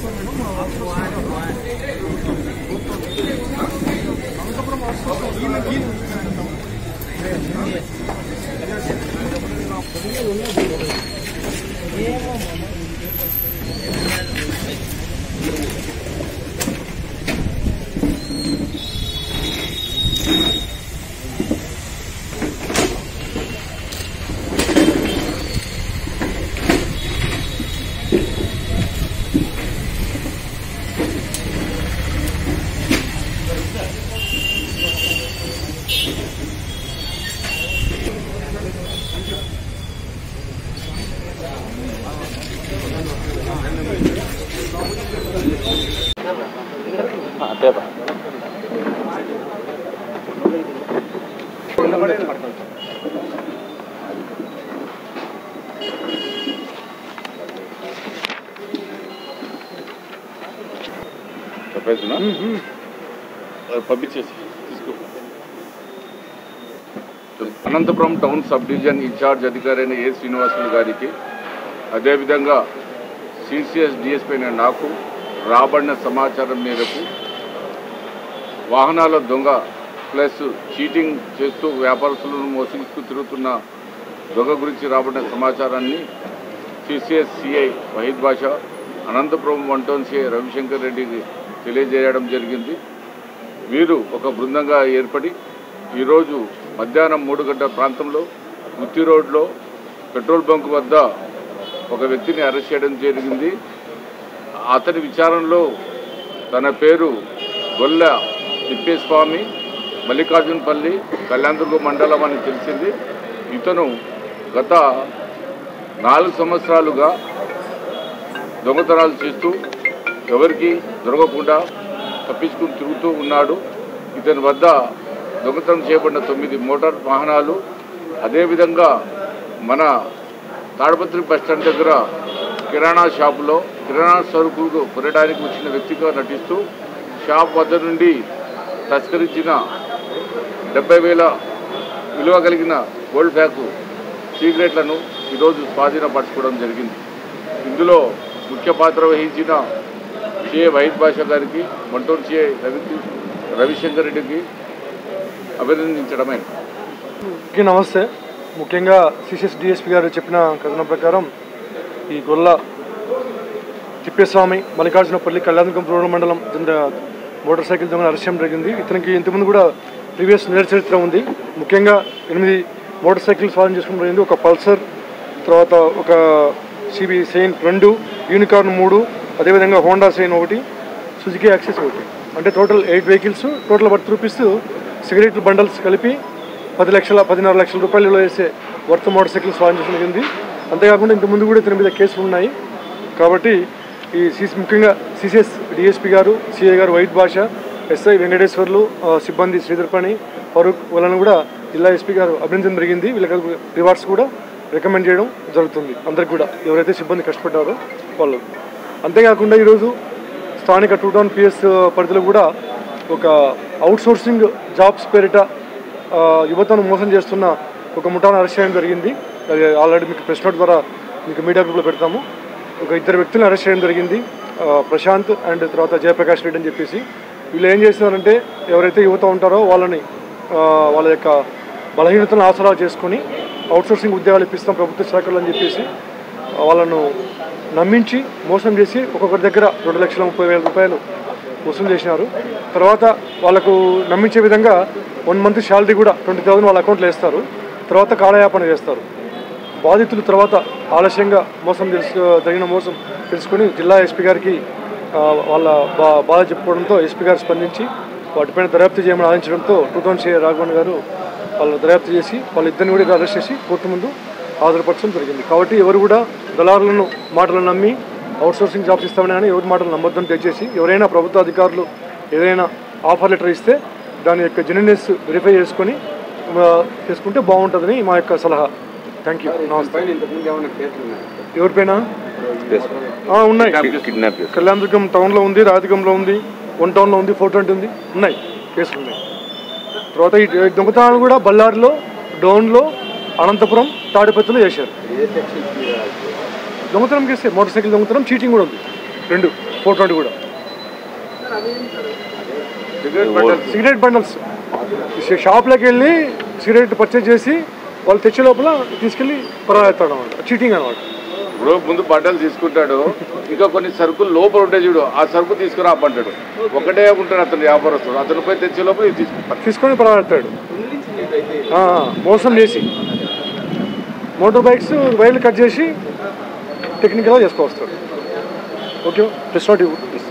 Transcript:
చెప్పేస్తున్నా పంపించేసి తీసుకో Anantapuram town sub division in-charge అధికారి అయిన ఏ శ్రీనివాసులు గారికి అదేవిధంగా సిసిఎస్ డిఎస్పీ అయిన నాకు రాబడిన సమాచారం మేరకు వాహనాల దొంగ ప్లస్ చీటింగ్ చేస్తూ వ్యాపారస్తులను మోసగిస్తూ తిరుగుతున్న దొంగ గురించి రాబడిన సమాచారాన్ని CCS CI Waheed Basha Anantapuram one town CI Ravishankar రెడ్డికి తెలియజేయడం జరిగింది వీరు ఒక బృందంగా ఏర్పడి ఈరోజు మధ్యాహ్నం మూడు గంటల ప్రాంతంలో గుత్తి రోడ్లో పెట్రోల్ బంక్ వద్ద ఒక వ్యక్తిని అరెస్ట్ చేయడం జరిగింది అతని విచారణలో తన పేరు గొల్ల తిప్పేస్వామి మల్లికార్జునపల్లి కళ్యాణదుర్గ మండలం అని తెలిసింది ఇతను గత నాలుగు సంవత్సరాలుగా దొంగతనాలు చేస్తూ ఎవరికి దొరకకుండా తప్పించుకుని తిరుగుతూ ఉన్నాడు ఇతని వద్ద దొంగతనం చేయబడిన తొమ్మిది మోటార్ వాహనాలు అదేవిధంగా మన తాడపత్రి బస్టాండ్ దగ్గర కిరాణా షాపులో కిరాణా సరుకులు కొనడానికి వచ్చిన వ్యక్తిగా నటిస్తూ షాప్ వద్ద నుండి తస్కరించిన డెబ్బై వేల విలువ కలిగిన గోల్డ్ బ్యాగు సిగరెట్లను ఈరోజు స్వాధీనపరచుకోవడం జరిగింది ఇందులో ముఖ్య పాత్ర వహించిన సిఏ వైద్ భాష గారికి మంటూరు సిఏ రవి రవిశంకర్ రెడ్డికి అభినందించడమే అందరికీ నమస్తే ముఖ్యంగా సిసిఎస్ డిఎస్పీ గారు చెప్పిన కథనం ప్రకారం ఈ గొల్ల తిప్పేస్వామి మల్లికార్జునపల్లి కళ్యాణదుర్గం రూరల్ మండలం చెందిన మోటార్ సైకిల్ దొంగను అరెస్ట్ చేయడం జరిగింది ఇతనికి ఇంతకుముందు కూడా ప్రీవియస్ నేర చరిత్ర ఉంది ముఖ్యంగా ఎనిమిది మోటార్ సైకిల్ స్వాధీనం చేసుకోవడం జరిగింది ఒక పల్సర్ తర్వాత ఒక సిబి సైన్ రెండు యూనికార్న్ మూడు అదేవిధంగా హోండా సైన్ ఒకటి సుజుకి యాక్సెస్ ఒకటి అంటే total eight vehicles total worth rupees cigarette bundles కలిపి పది లక్షల పదిన్నర లక్షల రూపాయలు వేసే వర్త్ మోటార్ సైకిల్ స్వాధీనం చేయడం జరిగింది అంతేకాకుండా ఇంత ముందు కూడా ఇతని మీద కేసులు ఉన్నాయి కాబట్టి ఈ సిసి ముఖ్యంగా సిసిఎస్ డిఎస్పీ గారు సిఐ గారు వైట్ భాష ఎస్ఐ వెంకటేశ్వర్లు ఆ, సిబ్బంది శ్రీధర్పణి ఫరూక్ వాళ్ళని కూడా జిల్లా ఎస్పీ గారు అభినందన జరిగింది వీళ్ళకి రివార్డ్స్ కూడా రికమెండ్ చేయడం జరుగుతుంది అందరికి కూడా ఎవరైతే సిబ్బంది కష్టపడ్డారో వాళ్ళు అంతేకాకుండా ఈరోజు స్థానిక టూ టౌన్ పిఎస్ పరిధిలో కూడా ఒక అవుట్సోర్సింగ్ జాబ్స్ పేరిట ఆ, యువతను మోసం చేస్తున్న ఒక ముఠాను అరెస్ట్ చేయడం జరిగింది అది ఆల్రెడీ మీకు ప్రెస్ నోట్ ద్వారా మీకు మీడియా గ్రూప్లో పెడతాము ఒక ఇద్దరు వ్యక్తులను అరెస్ట్ చేయడం జరిగింది ఆ, ప్రశాంత్ అండ్ తర్వాత జయప్రకాష్ రెడ్డి అని చెప్పేసి వీళ్ళు ఏం చేస్తున్నారంటే ఎవరైతే యువత ఉంటారో వాళ్ళని ఆ, వాళ్ళ యొక్క బలహీనతను ఆసరా చేసుకొని అవుట్సోర్సింగ్ ఉద్యోగాలు ఇప్పిస్తాం ప్రభుత్వ శాఖలు అని చెప్పేసి వాళ్ళను నమ్మించి మోసం చేసి ఒక్కొక్కరి దగ్గర రెండు లక్షల ముప్పై వేల రూపాయలు వసూలు చేసినారు తర్వాత వాళ్ళకు నమ్మించే విధంగా వన్ మంత్ శాలరీ కూడా ట్వంటీ థౌసండ్ వాళ్ళ అకౌంట్లో వేస్తారు తర్వాత కాలయాపన చేస్తారు బాధితులు తర్వాత ఆలస్యంగా మోసం తెలుసు జరిగిన మోసం తెలుసుకొని జిల్లా ఎస్పీ గారికి ఆ, వాళ్ళ బా బాధ చెప్పుకోవడంతో ఎస్పీ గారు స్పందించి వాటిపైన దర్యాప్తు చేయమని ఆదించడంతో టూ థౌసండ్ సిఐ రాఘవన్ గారు వాళ్ళు దర్యాప్తు చేసి వాళ్ళిద్దరిని కూడా అరెస్ట్ చేసి కోర్టు ముందు హాజరుపరచడం జరిగింది కాబట్టి ఎవరు కూడా దళారులను మాటలను నమ్మి అవుట్సోర్సింగ్ జాబ్స్ ఇస్తామని కానీ ఎవరి మాటలు నమ్మొద్దని తెచ్చేసి ఎవరైనా ప్రభుత్వ అధికారులు ఏదైనా ఆఫర్ లెటర్ ఇస్తే దాని యొక్క జెన్యునెస్ వెరిఫై చేసుకొని ఆ, చేసుకుంటే బాగుంటుందని మా యొక్క సలహా థ్యాంక్ యూ నమస్తే ఎవరిపైన ఆ, ఉన్నాయి కిడ్నాప్ కళ్యాణదుర్గం టౌన్లో ఉంది రాధికంలో ఉంది వన్ టౌన్లో ఉంది ఫోర్ ట్వంటీ ఉంది ఉన్నాయి కేసులు ఉన్నాయి తర్వాత ఈ ఈ దొంగతనాలు కూడా బళ్ళారిలో డోన్లో అనంతపురం తాడిపత్రిలో చేశారు దొంగతనం చేస్తే మోటార్ సైకిల్ దొంగతనం చీటింగ్ కూడా ఉంది రెండు ఫోర్ ట్వంటీ కూడా సిగరెట్ బండల్స్ సిగరెట్ బండల్స్ షాప్లోకి వెళ్ళి సిగరెట్ పర్చేజ్ చేసి వాళ్ళు తెచ్చే లోపల తీసుకెళ్ళి పరాస్తాడు అనమాట చీటింగ్ అనమాట ఇప్పుడు ముందు బట్టలు తీసుకుంటాడు ఇంకా కొన్ని సరుకులు లోపల ఉంటాయి చూడు ఆ సరుకు తీసుకురా అంటాడు ఒకటే ఉంటాడు అతను వ్యాపారస్తుడు అతను పోయి తెచ్చే లోపల ఇది తీసుకుంటాడు తీసుకొని పరాడతాడు మోసం చేసి మోటార్ బైక్స్ వైర్లు కట్ చేసి టెక్నికల్గా చేసుకొస్తాడు ఓకే ప్రెస్ నాట్